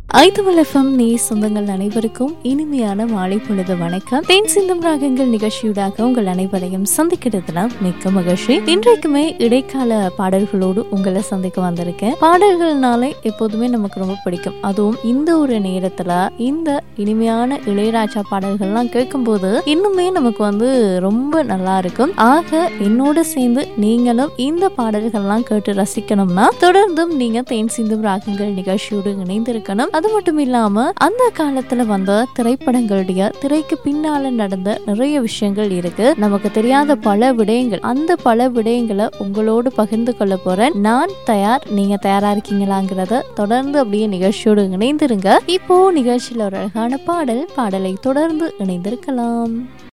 ஐதுவல் FM நீ சொந்தங்கள் அனைவருக்கும் இனிமையான மாலை பொழுது வணக்கம் தேன் சிந்தும் ராகங்கள் நிகழ்ச்சியூடாக உங்கள் அனைவரையும் சந்திக்கிறதுல மிக்க மகிழ்ச்சி இன்றைக்குமே இடைக்கால பாடல்களோடு உங்களை சந்திக்க வந்திருக்கேன் பாடல்கள்னாலே எப்போதுமே நமக்கு ரொம்ப பிடிக்கும் அதுவும் இந்த ஒரு நேரத்துல இந்த இனிமையான இளையராஜா பாடல்கள்லாம் கேட்கும்போது இன்னுமே நமக்கு வந்து ரொம்ப நல்லா இருக்கும் ஆக என்னோட சேர்ந்து நீங்களும் இந்த பாடல்கள்லாம் கேட்டு ரசிக்கணும்னா தொடர்ந்தும் நீங்க தேன் சிந்தும் ராகங்கள் நிகழ்ச்சியோடு இணைந்திருக்கணும் அது மட்டும் இல்லாம அந்த காலத்துல வந்த திரைப்படங்களுடைய திரைக்கு பின்னால நடந்த நிறைய விஷயங்கள் இருக்கு நமக்கு தெரியாத பல விடயங்கள் அந்த பல விடயங்களை உங்களோடு பகிர்ந்து கொள்ள போறேன் நான் தயார் நீங்க தயாரா இருக்கீங்களாங்கிறத தொடர்ந்து அப்படியே நிகழ்ச்சியோடு இணைந்திருங்க இப்போ நிகழ்ச்சியில ஒரு அழகான பாடல் பாடலை தொடர்ந்து இணைந்திருக்கலாம்